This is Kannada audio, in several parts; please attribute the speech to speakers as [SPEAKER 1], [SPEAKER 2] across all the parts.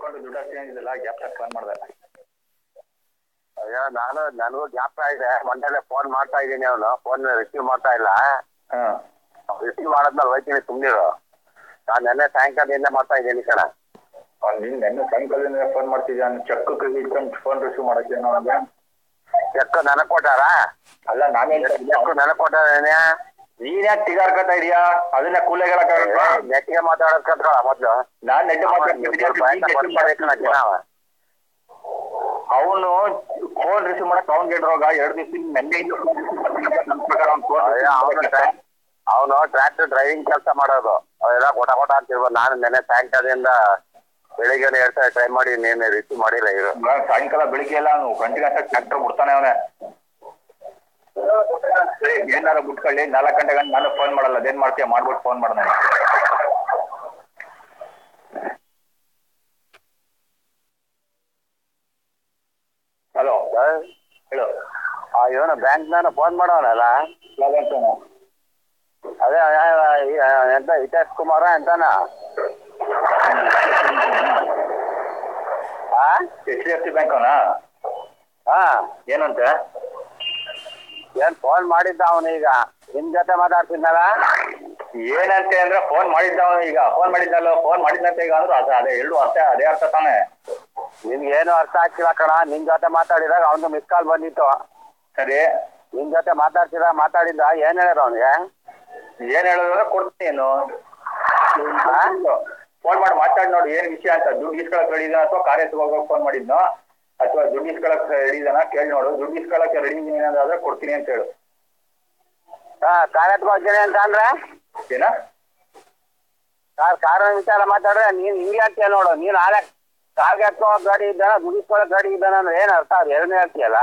[SPEAKER 1] ಅಕೌಂಟ್ ದುಡ್ಡು ಹಾಕ್ತೀನಿ ಅಂದಿದ್ದಲ್ಲ ಗ್ಯಾಪ್ ಫೋನ್ ಮಾಡಿದೆ
[SPEAKER 2] ಅಯ್ಯೋ ನಾನು ನನಗೂ ಜ್ಞಾಪಕ ಇದೆ ಮೊನ್ನೆ ಫೋನ್ ಮಾಡ್ತಾ ಇದ್ದೀನಿ ಅವನು ಫೋನ್ ರಿಸೀವ್ ಮಾಡ್ತಾ ಇಲ್ಲ
[SPEAKER 1] ಹಾಂ
[SPEAKER 2] ರಿಸೀವ್ ಮಾಡಿದ್ಮೇಲೆ ಹೋಯ್ತೀನಿ ಸುಮ್ಮನಿರು ನಾನು ನೆನ್ನೆ ಸಾಯಂಕಾಲದಿಂದ ಮಾಡ್ತಾ ಇದ್ದೀನಿ ಕಣ
[SPEAKER 1] ಅವ್ನು ನಿನ್ನ ನೆನ್ನೆ ಸಾಯಂಕಾಲದಿಂದ ಫೋನ್ ಮಾಡ್ತಿದ್ದೆ ಚೆಕ್ ಇಟ್ಕೊಂಡು ಫೋನ್ ರಿಸೀವ್ ಮಾಡೋಕ್ಕೆ ಅವನಿಗೆ
[SPEAKER 2] ಚೆಕ್ ನನಗೆ ಕೊಟ್ಟಾರ
[SPEAKER 1] ಅಲ್ಲ ನಾನೇ
[SPEAKER 2] ಚೆಕ್ ನನಗೆ ಕೊಟ್ಟಾರೇನೆ
[SPEAKER 1] ನೀನ್ ಯಾಕೆ ತಿಗಾರ್ಕೊತಾ ಇದೀಯಾ ಅದನ್ನ ಕೂಲೆ ಹೇಳಕ್ಕಾಗಲ್ವಾ
[SPEAKER 2] ನೆಟ್ಟಿಗೆ ಮಾತಾಡೋದ್ಕತ್ರ ಮೊದಲು
[SPEAKER 1] ನಾನ್ ನೆಟ್ ಅವನು ಫೋನ್ ರಿಸೀವ್ ಮಾಡಕ್ ಅವ್ನ್ ರೋಗ ಎರಡು ದಿವಸ ನೆನ್ನೆ
[SPEAKER 2] ಅವನು ಟ್ರ್ಯಾಕ್ಟರ್ ಡ್ರೈವಿಂಗ್ ಕೆಲಸ ಮಾಡೋದು ಅವೆಲ್ಲ ಕೊಟ ಕೊಟ ಅಂತಿರ್ಬೋದು ನಾನು ನೆನ್ನೆ ಸಾಯಂಕಾಲದಿಂದ ಬೆಳಿಗ್ಗೆ ಹೇಳ್ತಾ ಟ್ರೈ ಮಾಡಿ ನೀನು ರಿಸೀವ್ ಮಾಡಿಲ್ಲ ಇದು
[SPEAKER 1] ಸಾಯಂಕಾಲ ಬೆಳಿಗ್ಗೆ ಎಲ್ಲ ಅವ್ನು ಗಂಟೆಗೆ ಅಂತ ಟ್ರ್ಯಾಕ್ಟರ್ ಬಿಡ್ತಾನೆ ಅವನೇ ಏನಾರ ಬಿಟ್ಕೊಳ್ಳಿ ನಾಲ್ಕು ಗಂಟೆಗೆ ನಾನು ಫೋನ್ ಮಾಡಲ್ಲ ಅದೇನ್ ಮಾಡ್ತೀಯ ಮಾಡ್ಬಿಟ್ಟು ಫೋನ್ ಮಾಡ ನನಗೆ ಹಲೋ ಹೇಳು
[SPEAKER 2] ಆ ಇವನು ಬ್ಯಾಂಕ್ನಾನ ಫೋನ್ ಮಾಡೋನಲ್ಲ
[SPEAKER 1] ಯಾವಂತಾನು
[SPEAKER 2] ಅದೇ ಆ, ಈ, ಆ, ಎಂತ ಹಿತೇಶ್ ಕುಮಾರ ಎಂತಾನ ಆ
[SPEAKER 1] H D F C bank ಅವನಾ
[SPEAKER 2] ಹಾ
[SPEAKER 1] ಏನಂತೆ
[SPEAKER 2] ಏನ್ ಫೋನ್ ಮಾಡಿದ್ದ ಅವನು ಈಗ ನಿಮ್ ಜೊತೆ ಮಾತಾಡ್ತಿದ್ನಲ್ಲ
[SPEAKER 1] ಏನಂತೆ ಅಂದ್ರೆ ಫೋನ್ ಮಾಡಿದ್ದ ಅವನು ಈಗ ಫೋನ್ ಮಾಡಿದ್ದಲ್ಲ ಫೋನ್ ಮಾಡಿದ್ದಂತೆ ಈಗ ಅಂದ್ರೆ ಅದು ಅದೇ ಎರಡು ಅಷ್ಟೇ ಅದೇ ಅರ್ಥ ತಾನೆ
[SPEAKER 2] ನಿನ್ಗೇನು ಅರ್ಥ ಆಗ್ತಿಲ್ಲ ಕಣ ನಿನ್ ಜೊತೆ ಮಾತಾಡಿದಾಗ ಅವನು ಮಿಸ್ ಕಾಲ್ ಬಂದಿತ್ತು
[SPEAKER 1] ಸರಿ
[SPEAKER 2] ನಿನ್ ಜೊತೆ ಮಾತಾಡ್ತಿದ ಮಾತಾಡಿದ್ದ ಏನ್ ಹೇಳ್ಯಾರ ಅವನಿಗೆ
[SPEAKER 1] ಏನ್ ಹೇಳೋದಂದ್ರೆ ಕೊಡ್ತೀನಿ ಏನು ಫೋನ್ ಮಾಡಿ ಮಾತಾಡಿ ನೋಡಿ ಏನ್ ವಿಷಯ ಅಂತ ದುಡ್ಡು ಇಸ್ಕೊಳಕ್ ರೆಡಿ ಇದಾನ ಅಥವಾ ಕಾರ್ಯ ತಗೋಬೇಕು ಫೋನ್ ಮಾಡಿದ್ನೋ ಅಥವಾ ದುಡ್ಡು ಇಸ್ಕೊಳಕ್ ರೆಡಿ ಇದಾನ ಕೇಳಿ ನೋಡು ದುಡ್ಡು ಇಸ್ಕೊಳಕ್ಕೆ ರೆಡಿ ಇದೀನಿ ಅನ್ನೋದಾದ್ರೆ ಕೊಡ್ತೀನಿ ಅಂತ ಹೇಳು
[SPEAKER 2] ಹಾ ಕಾರ್ ಎತ್ಕೊಳ್ತೀನಿ ಅಂತ ಅಂದ್ರೆ
[SPEAKER 1] ಏನ
[SPEAKER 2] ಕಾರ್ ಕಾರ್ ವಿಚಾರ ಮಾತಾಡ್ರೆ ನೀನ್ ಹಿಂಗೆ ಅಂತೀಯ ನೋಡು ನೀನ್ ಆಳೆ ಕಾರ್ಗೆ ಎತ್ಕೋ ಗಾಡಿ ಇದ್ದಾನ ದುಡಿಸ್ಕೊಳಕ್ ಗಾಡಿ ಇದ್ದಾನ ಅಂದ್ರೆ ಏನ್ ಅರ್ಥ ಅದು ಎರಡನೇ ಹೇಳ್ತೀಯಲ್ಲ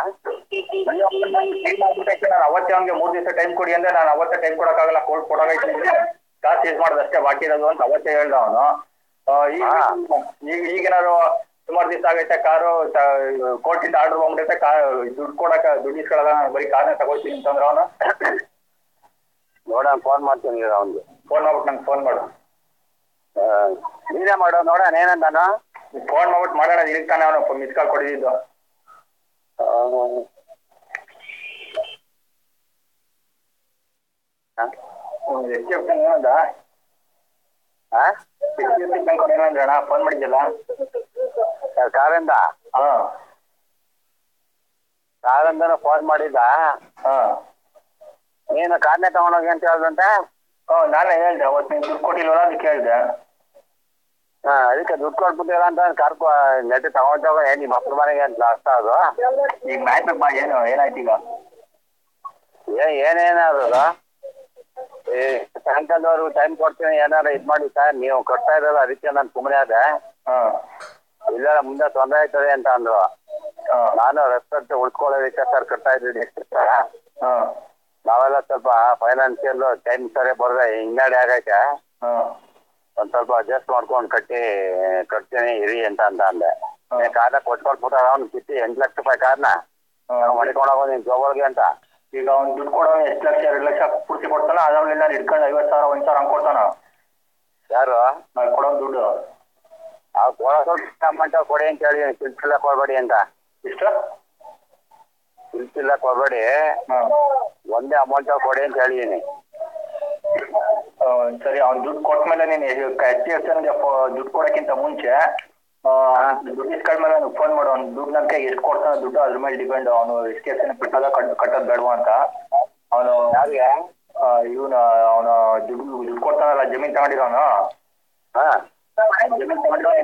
[SPEAKER 1] ನಾನು ಅವತ್ತೇ ಅವ್ನಿಗೆ ಮೂರ್ ದಿವಸ ಟೈಮ್ ಕೊಡಿ ಅಂದ್ರೆ ನಾನು ಅವತ್ತೇ ಟೈಮ್ ಕೊಡಕ್ಕಾಗಲ್ಲ ಕೋರ್ಟ್ ಕೊಡೋಗೈತಿ ಕಾಸು ಯೂಸ್ ಮಾಡೋದಷ್ಟೇ ಬಾಕಿ ಇರೋದು ಅಂತ ಅವತ್ತೇ ಹೇಳ್ದ ಅವನು ಈಗ
[SPEAKER 2] ಹಾ.
[SPEAKER 1] ಈಗ ಈಗೇನಾದ್ರು ಸುಮಾರು ದಿವಸ ಆಗೈತೆ ಕಾರು ಕೋರ್ಟಿಂದ ಆರ್ಡರ್ ಬಂದ್ಬಿಟ್ಟೈತೆ ಕಾರ್ ದುಡ್ಡು ಕೊಡಕ ದುಡ್ಡು ಇಸ್ಕೊಳಲ್ಲ ನಾನು ಬರೀ ಕಾರ್ನ ತಗೋತೀನಿ ಅಂತಂದ್ರೆ ಅವನು
[SPEAKER 2] ನೋಡೋಣ ಫೋನ್ ಮಾಡ್ತೀನಿ ಈಗ ಅವ್ನಿಗೆ
[SPEAKER 1] ಫೋನ್ ಮಾಡ್ಬಿಟ್ಟು ನಂಗೆ ಫೋನ್ ಮಾಡು
[SPEAKER 2] ನೀನೇ ಮಾಡೋ ನೋಡೋಣ ಏನಂತಾನು
[SPEAKER 1] ಫೋನ್ ಮಾಡ್ಬಿಟ್ಟು ಮಾಡೋಣ ಇಲ್ಲಿ ತಾನೆ ಅವನು ಮಿಸ್ ಕಾಲ್ ಕೊಡಿದ್ದು ಎಚ್ ಎಫ್ ಏನಂದ
[SPEAKER 2] ಹಾ
[SPEAKER 1] H D F C bank ಏನಂದ್ರೆ ಅಣ್ಣ ಫೋನ್ ಮಾಡಿದ್ಯಲ್ಲ
[SPEAKER 2] ಕಾರಿಂದ
[SPEAKER 1] ಹಾ
[SPEAKER 2] ಕಾರಿಂದನೂ ಫೋನ್ ಮಾಡಿದ್ದ
[SPEAKER 1] ಹಾ
[SPEAKER 2] ನೀನು ಕಾರ್ನೇ ತಗೊಂಡೋಗಿ ಅಂತ ಹೇಳ್ದಂತೆ
[SPEAKER 1] ಹ್ಞೂ ನಾನೇ ಹೇಳ್ದೆ ಅವತ್ತು ನೀನು ದುಡ್ಡು ಕೊಟ್ಟಿಲ್ವಲ್ಲ ಅದಕ್ಕೆ ಹೇಳ್ದೆ
[SPEAKER 2] ಹಾ ಅದಕ್ಕೆ ದುಡ್ಡು ಕೊಟ್ಬಿಟ್ಟಿಲ್ಲ ಅಂತ ಕರ್ಕೊ ನೆಟ್ ತಗೊಂಡೋಗ ಏನ್ ನಿಮ್ಮ ಅಪ್ಪನ ಮನೆಗೆ ಅಂತ ಅರ್ಥ ಅದು
[SPEAKER 1] ಈಗ ಮ್ಯಾಚ್ ಬಾ ಏನು ಏನಾಯ್ತು ಈಗ
[SPEAKER 2] ಏ ಏನೇನದು ಏ ಸಾಯಂಕಾಲದವರೆಗೂ ಟೈಮ್ ಕೊಡ್ತೀನಿ ಏನಾರ ಇದು ಮಾಡಿ ಸರ್ ನೀವು ಕೊಡ್ತಾ ಇರೋದು ಅದಕ್ಕೆ ನಾನು ಸುಮ್ಮನೆ ಅದೇ
[SPEAKER 1] ಹಾಂ
[SPEAKER 2] ಇಲ್ಲ ಮುಂದೆ ತೊಂದರೆ ಆಯ್ತದೆ ಅಂತ ಅಂದ್ರು
[SPEAKER 1] ಹಾಂ
[SPEAKER 2] ನಾನು ರೆಸ್ಪೆಕ್ಟ್ ಉಳ್ಕೊಳ್ಳೋದಕ್ಕೆ ಸರ್ ಕಟ್ತಾ ಇದ್ದೀನಿ
[SPEAKER 1] ಹಾಂ
[SPEAKER 2] ನಾವೆಲ್ಲ ಸ್ವಲ್ಪ ಫೈನಾನ್ಷಿಯಲ್ ಟೈಮ್ ಸರಿ ಬರದೆ ಹಿನ್ನಡೆ ಆಗೈತೆ
[SPEAKER 1] ಹಾಂ
[SPEAKER 2] ಒಂದ್ ಸ್ವಲ್ಪ ಅಡ್ಜಸ್ಟ್ ಮಾಡ್ಕೊಂಡು ಕಟ್ಟಿ ಕಟ್ತೀನಿ ಇರಿ ಅಂತ ಅಂತ ಅಂದೆ
[SPEAKER 1] ಹಾ.
[SPEAKER 2] ಏ ಕಾರ್ನ ಕೊಟ್ಕೊಟ್ಬಿಟ್ಟಾರ ಅವ್ನು ಕಿತ್ತಿ ಎಂಟು ಲಕ್ಷ ರೂಪಾಯಿ ಕಾರ್ನ
[SPEAKER 1] ಹಾಂ
[SPEAKER 2] ಮಡಿಕೊಂಡೋಗೋ ನೀನ್ ಜೋಬಳ್ಗೆ ಅಂತ
[SPEAKER 1] ಈಗ ಅವ್ನು ದುಡ್ಡು ಕೊಡೋ ಎಷ್ಟು ಲಕ್ಷ ಎರಡು ಲಕ್ಷ ಪೂರ್ತಿ ಕೊಡ್ತಾನ ಅದಾದ್ಮೇಲೆ ನಾನು ಇಟ್ಕೊಂಡು ಐವತ್ತು ಸಾವಿರ ಒಂದು ಸಾವಿರ ಹಂಗೆ ಕೊಡ್ತಾನ
[SPEAKER 2] ಯಾರು
[SPEAKER 1] ನಾನು ಕೊಡೋ ದುಡ್ಡು
[SPEAKER 2] ಆ ಕೊಡೋ ಸ್ವಲ್ಪ ಅಮೌಂಟ್ ಕೊಡಿ ಅಂತ ಹೇಳಿ ಸಿಲ್ಸಿಲ್ಲ ಕೊಡ್ಬೇಡಿ ಅಂತ
[SPEAKER 1] ಎಷ್ಟು
[SPEAKER 2] ಸಿಲ್ಸಿಲ್ಲ ಕೊಡ್ಬೇಡಿ
[SPEAKER 1] ಹಾಂ
[SPEAKER 2] ಒಂದೇ ಅಮೌಂಟ್ ಕೊಡಿ ಅಂತ ಹೇಳಿದೀನಿ
[SPEAKER 1] ಸರಿ ಅವ್ನು ದುಡ್ಡು ಕೊಟ್ಮೇಲೆ ನೀನು ಎಚ್ ಡಿ ಎಫ್ ಸಿ ದುಡ್ಡು ಕೊಡೋಕ್ಕಿಂತ ಮುಂಚೆ ಆ, ದುಡ್ಡು ಇಸ್ಕೊಂಡ್ಮೇಲೆ ನನಗೆ ಫೋನ್ ಮಾಡು ಅವ್ನು ದುಡ್ಡು ನನ್ನ ಕೈಗೆ ಎಷ್ಟು ಕೊಡ್ತಾನೆ ದುಡ್ಡು ಅದ್ರ ಮೇಲೆ ಡಿಪೆಂಡ್ ಅವನು ಎಚ್ ಡಿ ಎಫ್ ಸಿನ ಬಿಟ್ಟೋದ ಕಟ್ ಕಟ್ಟೋದು ಬೇಡವಾ ಅಂತ ಅವನು
[SPEAKER 2] ಯಾರಿಗೆ
[SPEAKER 1] ಇವನು ಅವನು ದುಡ್ಡು ದುಡ್ಡು ಕೊಡ್ತಾನಲ್ಲ ಜಮೀನು ತಗೊಂಡಿರೋನು
[SPEAKER 2] ಹಾ
[SPEAKER 1] ಜಮೀನು ತಗೊಂಡಿರೋ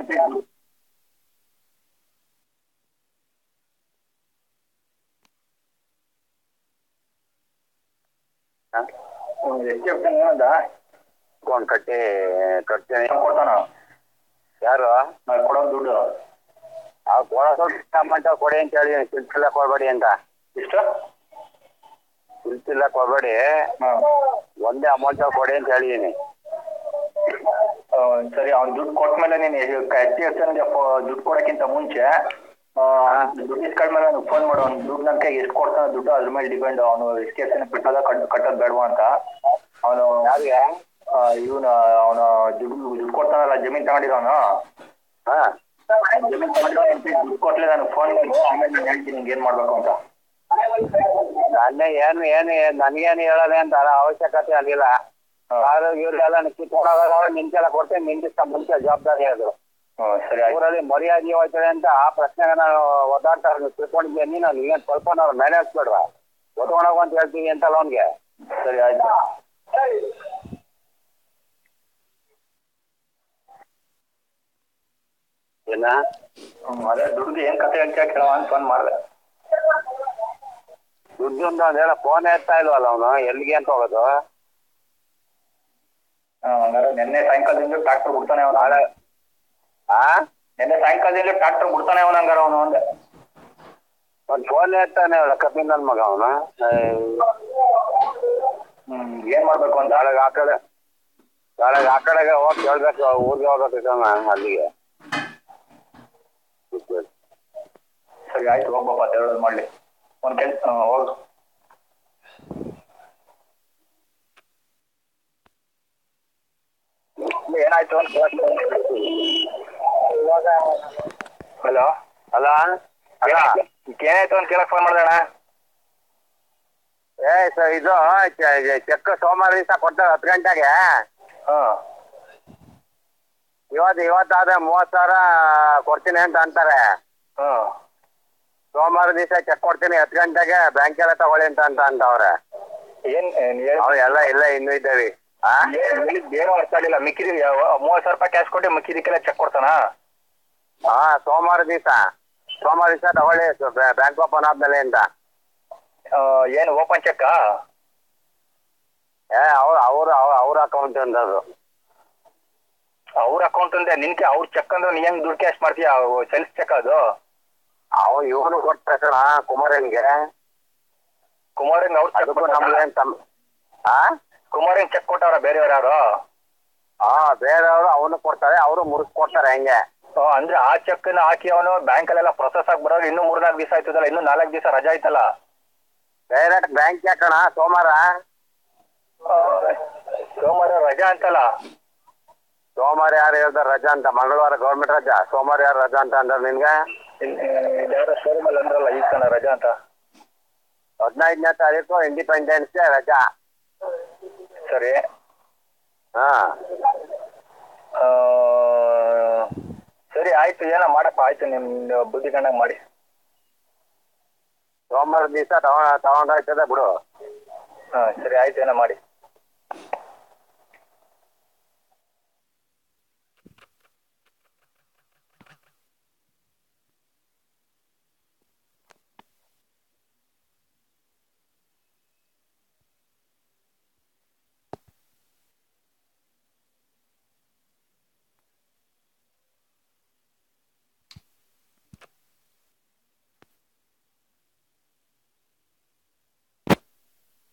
[SPEAKER 1] ಎಚ್ ಡಿ ಎಫ್ ಸಿ ಏನಂದ
[SPEAKER 2] ಕೊಂಡು ಕಟ್ಟಿ ಕಟ್ತೀನಿ
[SPEAKER 1] ಕೊಡ್ತಾನ
[SPEAKER 2] ಯಾರು
[SPEAKER 1] ನಾನು ಕೊಡೋ ದುಡ್ಡು
[SPEAKER 2] ಆ ಕೊಡೋ ಸ್ವಲ್ಪ ಅಮೌಂಟ್ ಕೊಡಿ ಅಂತ ಹೇಳಿದೀನಿ ಸಿಲ್ಸಿಲ್ಲ ಕೊಡ್ಬೇಡಿ ಅಂತ
[SPEAKER 1] ಎಷ್ಟು
[SPEAKER 2] ಸಿಲ್ಸಿಲ್ಲ ಕೊಡ್ಬೇಡಿ
[SPEAKER 1] ಹಾಂ
[SPEAKER 2] ಒಂದೇ ಅಮೌಂಟ್ ಕೊಡಿ ಅಂತ ಹೇಳಿದೀನಿ
[SPEAKER 1] ಆ, ಸರಿ ಅವ್ನು ದುಡ್ಡು ಕೊಟ್ಮೇಲೆ ನೀನು ಎಚ್ ಡಿ ಎಫ್ ಸಿ ದುಡ್ಡು ಕೊಡೋಕ್ಕಿಂತ ಮುಂಚೆ ಆ, ದುಡ್ಡು ಇಸ್ಕೊಂಡ್ಮೇಲೆ ನನಗೆ ಫೋನ್ ಮಾಡು ಅವ್ನು ದುಡ್ಡು ನನ್ನ ಕೈಗೆ ಎಷ್ಟು ಕೊಡ್ತಾನೆ ದುಡ್ಡು ಅದ್ರ ಮೇಲೆ ಡಿಪೆಂಡ್ ಅವನು ಎಚ್ ಡಿ ಎಫ್ ಸಿನ ಬಿಟ್ಟೋದ ಕಟ್ ಕಟ್ಟೋದು ಬೇಡವಾ ಅಂತ ಅವನು
[SPEAKER 2] ಯಾರಿಗೆ
[SPEAKER 1] ಇವನು ಅವನು ದುಡ್ಡು ದುಡ್ಡು ಕೊಡ್ತಾನಲ್ಲ ಜಮೀನು ತಗೊಂಡಿರೋನು
[SPEAKER 2] ಹಾ
[SPEAKER 1] ಜಮೀನ್ ತಗೊಂಡು ದುಡ್ಡು ಕೊಟ್ಲೆ ನಾನು ಫೋನ್ ಮಾಡಿ ಆಮೇಲೆ ನಾನು ಹೇಳ್ತೀನಿ ನಿಂಗೆ ಏನ್ ಮಾಡ್ಬೇಕು ಅಂತ
[SPEAKER 2] ನನ್ನೇ ಏನು ಏನು ನನಗೇನು ಹೇಳೋದೆ ಅಂತ ಅಲ್ಲ ಅವಶ್ಯಕತೆ ಅಲ್ಲಿಲ್ಲ ಕಾರು ಗೀರು ಎಲ್ಲ ಕಿತ್ಕೊಂಡೋಗ ನಿಂತೆಲ್ಲ ಕೊಡ್ತೇನೆ ನಿಂತಿಸ್ತ ಮುಂಚೆ ಜವಾಬ್ದಾರಿ ಅದು
[SPEAKER 1] ಹ್ಮ್ ಸರಿ ಆಯ್ತು
[SPEAKER 2] ಊರಲ್ಲಿ ಮರ್ಯಾದೆ ಹೋಯ್ತದೆ ಅಂತ ಆ ಪ್ರಶ್ನೆಗೆ ನಾನು ಒದ್ದಾಡ್ತಾ ತಿಳ್ಕೊಂಡಿದ್ದೀನಿ ನಾನು ಏನು ಸ್ವಲ್ಪ ನಾವು ಮೇಲೆ ಹಾಕ್ಬೇಡ್ವಾ ಒತ್ಕೊಂಡೋಗು ಅಂತ ಹೇಳ್ತೀವಿ ಅಂತಲ್ಲ ಅವ್ನಿಗೆ
[SPEAKER 1] ಸರಿ ಆಯ್ತು
[SPEAKER 2] ಏನ
[SPEAKER 1] ಹ್ಮ್ ಅದೇ ದುಡ್ಡು ಏನ್ ಕತೆ ಹೇಳ್ತೀಯ ಕೇಳವ ಅಂತ ಫೋನ್ ಮಾಡಿದೆ
[SPEAKER 2] ದುಡ್ಡು ಅದೆಲ್ಲ ಫೋನ್ ಎತ್ತಾ ಇಲ್ವಲ್ಲ ಅವನು ಎಲ್ಲಿಗೆ ಅಂತ ಹೋಗೋದು
[SPEAKER 1] ಹಂಗಾರೆ ನಿನ್ನೆ ಸಾಯಂಕಾಲದಿಂದ ಟ್ರಾಕ್ಟರ್ ಬಿಡ್ತಾನೆ ಅವನು
[SPEAKER 2] ನಾಳೆ ಆ
[SPEAKER 1] ನಿನ್ನೆ ಸಾಯಂಕಾಲದಿಂದ ಟ್ರಾಕ್ಟರ್ ಬಿಡ್ತಾನೆ ಅವನು ಹಂಗಾರೆ ಅವನು ಅಂದೆ
[SPEAKER 2] ಒಂದು ಫೋನ್ ಎತ್ತಾನೆ ಅವಳ ಕಪ್ಪಿನ ನನ್ನ ಮಗ ಅವನು
[SPEAKER 1] ಹ್ಮ್ ಏನ್ ಮಾಡ್ಬೇಕು ಅಂತ
[SPEAKER 2] ನಾಳೆಗೆ ಆ ಕಡೆ ನಾಳೆಗೆ ಆ ಕಡೆಗೆ ಹೋಗಿ ಕೇಳ್ಬೇಕು ಊರಿಗೆ ಹೋಗ್ಬೇಕು ಅಲ್ಲಿಗೆ
[SPEAKER 1] ಸರಿ ಆಯ್ತು ಹೋಗ್ಬಪ್ಪ ಅಂತ ಹೇಳೋದು ಮಾಡ್ಲಿ ಒಂದ್ ಕೆಲ್ಸ ಹೋಗು ಏನಾಯ್ತು ಅಂತ ಹಲೋ
[SPEAKER 2] ಅಲ್ಲ ಅಲ್ಲ
[SPEAKER 1] ಏನಾಯ್ತು ಅಂತ ಕೇಳಕ್ ಫೋನ್ ಮಾಡ್ದಣ್ಣ
[SPEAKER 2] ಏ ಸ ಇದು ಚ- ಚೆಕ್ ಸೋಮವಾರ ದಿವಸ ಕೊಡ್ತಾರೆ ಹತ್ತು ಗಂಟೆಗೆ
[SPEAKER 1] ಹಾ
[SPEAKER 2] ಇವತ್ತು ಇವತ್ತಾದ್ರೆ ಮೂವತ್ತು ಸಾವಿರ ಕೊಡ್ತೀನಿ ಅಂತ ಅಂತಾರೆ
[SPEAKER 1] ಹಾ
[SPEAKER 2] ಸೋಮವಾರ ದಿವಸ ಚೆಕ್ ಕೊಡ್ತೀನಿ ಹತ್ತು ಗಂಟೆಗೆ ಬ್ಯಾಂಕೆಲ್ಲ ತಗೊಳ್ಳಿ ಅಂತ ಅಂತ ಅಂತವ್ರೆ
[SPEAKER 1] ಏನ್ ಏನ್ ಹೇಳಿ
[SPEAKER 2] ಅವು ಎಲ್ಲ ಇಲ್ಲ ಇನ್ನೂ ಇದ್ದೇವೆ ಆ
[SPEAKER 1] ಹೇಳಿದ್ ಏನೂ ಅರ್ಥ ಆಗಿಲ್ಲ ಮಿಕ್ಕಿದ ಮೂವತ್ ಸಾವಿರ ರೂಪಾಯಿ ಕ್ಯಾಶ್ ಕೊಟ್ಟು ಮಿಕ್ಕಿದಕ್ಕೆಲ್ಲ ಚೆಕ್ ಕೊಡ್ತಾನಾ
[SPEAKER 2] ಹಾ ಸೋಮವಾರ ದಿವಸ ಸೋಮವಾರ ದಿವಸ ತಗೊಳ್ಳಿ ಬ್ಯಾಂಕ್ ಓಪನ್ ಆದ್ಮೇಲೆ ಅಂತ
[SPEAKER 1] ಆ, ಏನು ಓಪನ್ ಚೆಕ್
[SPEAKER 2] ಏ ಅವ್ರ ಅವ್ರ ಅವ್ರ ಅಕೌಂಟ್ ಅಂತದು
[SPEAKER 1] ಅವ್ರ ಅಕೌಂಟ್ ಅಂದೆ ನಿನ್ಗೆ ಅವ್ರ ಚೆಕ್ ಅಂದ್ರೆ ನೀ ಹೆಂಗ್ ದುಡ್ಡು ಕ್ಯಾಶ್ ಮಾಡ್ತೀಯ ಸೆಲ್ಫ್ ಚೆಕ್ ಅದು
[SPEAKER 2] ಅವ ಇವನು ಕೊಟ್ಟ ಕಣ ಕುಮಾರನ್ಗೆ
[SPEAKER 1] ಕುಮಾರಂಗ್ ಅವ್ರ ಚೆಕ್
[SPEAKER 2] ಅದಕ್ಕೂ ನಮ್ಗೇನ್ ತಮ್ ಆ
[SPEAKER 1] ಕುಮಾರಂಗ್ ಚೆಕ್ ಕೊಟ್ಟವ್ರ ಬೇರೆಯವ್ರ ಯಾರು
[SPEAKER 2] ಹಾ ಬೇರೆಯವರು ಅವನು ಕೊಡ್ತಾರೆ ಅವರು ಮುರಿಸ್ಕೊಡ್ತಾರೆ ಹೆಂಗೆ
[SPEAKER 1] ಆ, ಅಂದ್ರೆ ಆ ಚೆಕ್ ನ ಹಾಕಿ ಅವನು ಬ್ಯಾಂಕ್ ಅಲ್ಲೆಲ್ಲ ಪ್ರೊಸೆಸ್ ಆಗಿ ಬರೋದು ಇನ್ನೂ ಮೂರ್ನಾಲ್ಕು ದಿವಸ ಆಯ್ತದಲ್ಲ ಇನ್ನೂ ನಾಲ್ಕು ದಿವಸ ರಜಾ ಆಯ್ತಲ್ಲ
[SPEAKER 2] ಡೈರೆಕ್ಟ್ ಬ್ಯಾಂಕ್ ಹಾಕೋಣ ಸೋಮವಾರ
[SPEAKER 1] ಆ, ಸೋಮವಾರ ರಜಾ ಅಂತಲ್ಲ
[SPEAKER 2] ಸೋಮವಾರ ಯಾರು ಹೇಳ್ದಾರ ರಜಾ ಅಂತ ಮಂಗಳವಾರ ಗೌರ್ಮೆಂಟ್ ರಜಾ ಸೋಮವಾರ ಯಾರು ರಜಾ ಅಂತ ಅಂದ್ರ ನಿನ್ಗೆ
[SPEAKER 1] ಯಾರೋ ಶೋರೂಮ್ ಅಲ್ಲಿ ಅಂದ್ರಲ್ಲ ಈ ತನ ರಜಾ ಅಂತ
[SPEAKER 2] ಹದಿನೈದನೇ ತಾರೀಕು ಇಂಡಿಪೆಂಡೆನ್ಸ್ ಡೇ ರಜಾ
[SPEAKER 1] ಸರಿ
[SPEAKER 2] ಹಾ
[SPEAKER 1] ಆ, ಸರಿ ಆಯ್ತು ಏನೋ ಮಾಡಪ್ಪ ಆಯ್ತು ನಿಮ್ ಬುದ್ಧಿ ಕಂಡಂಗ್ ಮಾಡಿ
[SPEAKER 2] ಸೋಮವಾರ ದಿವಸ ತಗೊಂಡ್ ತಗೊಂಡೋಯ್ತದೆ ಬಿಡು
[SPEAKER 1] ಹಾ ಸರಿ ಆಯ್ತು ಏನೋ ಮಾಡಿ